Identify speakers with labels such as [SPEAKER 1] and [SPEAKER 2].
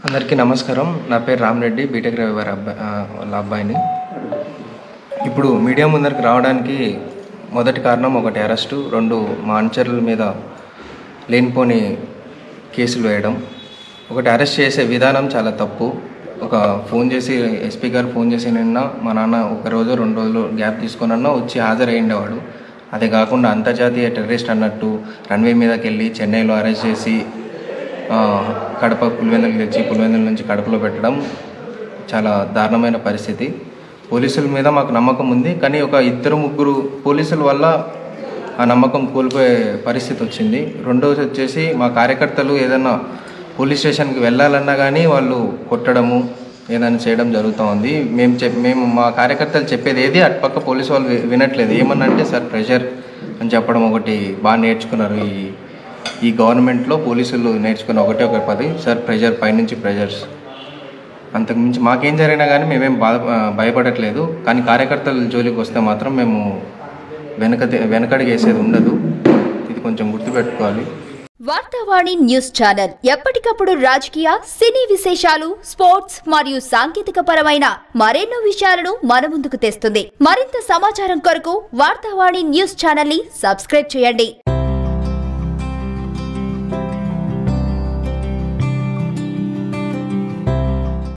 [SPEAKER 1] అందరికీ నమస్కారం నా పేరు రామరెడ్డి బీటెక్ రవివారి అబ్బాయి ఆ, వాళ్ళ అబ్బాయిని ఇప్పుడు మీడియా ముందరికి రావడానికి మొదటి కారణం ఒకటి అరెస్టు రెండు మా అనుచరుల మీద లేనిపోని కేసులు వేయడం ఒకటి అరెస్ట్ చేసే విధానం చాలా తప్పు ఒక ఫోన్ చేసి ఎస్పీ గారు ఫోన్ చేసి నిన్న మా నాన్న ఒక రోజు రెండు రోజులు గ్యాప్ తీసుకున్నా వచ్చి హాజరయ్యిండేవాడు అదే కాకుండా అంతర్జాతీయ టెర్రరిస్ట్ అన్నట్టు రన్వే మీదకి వెళ్ళి చెన్నైలో అరెస్ట్ చేసి ఆ, కడప పులివెందులు తెచ్చి పులివెందుల నుంచి కడపలో పెట్టడం చాలా దారుణమైన పరిస్థితి పోలీసుల మీద మాకు నమ్మకం ఉంది కానీ ఒక ఇద్దరు ముగ్గురు పోలీసుల వల్ల ఆ నమ్మకం కోల్పోయే పరిస్థితి వచ్చింది రెండోది వచ్చేసి మా కార్యకర్తలు ఏదైనా పోలీస్ స్టేషన్కి వెళ్ళాలన్నా కానీ వాళ్ళు కొట్టడము ఏదైనా చేయడం జరుగుతూ ఉంది మేము చెప్ మేము మా కార్యకర్తలు చెప్పేది ఏది అటుపక్క పోలీసు వాళ్ళు వి- వినట్లేదు ఏమన్నంటే సార్ ప్రెషర్ అని చెప్పడం ఒకటి బాగా నేర్చుకున్నారు ఈ ఈ గవర్నమెంట్లో పోలీసులు నేర్చుకున్న ఒకటే ఒక పది సార్ ప్రెషర్ పైనుంచి ప్రెషర్స్ అంతకుమించి మాకేం జరిగినా కానీ మేమేం బాధ భయపడట్లేదు కానీ కార్యకర్తల జోలికి వస్తే మాత్రం మేము వెనక వెనకడికి వేసేది ఉండదు ఇది కొంచెం గుర్తుపెట్టుకోవాలి
[SPEAKER 2] వార్తావాణి న్యూస్ ఛానల్ ఎప్పటికప్పుడు రాజకీయ సినీ విశేషాలు స్పోర్ట్స్ మరియు సాంకేతిక పరమైన మరెన్నో విషయాలను మన ముందుకు తెస్తుంది మరింత సమాచారం కొరకు వార్తావాణి న్యూస్ ఛానల్ ని సబ్స్క్రైబ్ చేయండి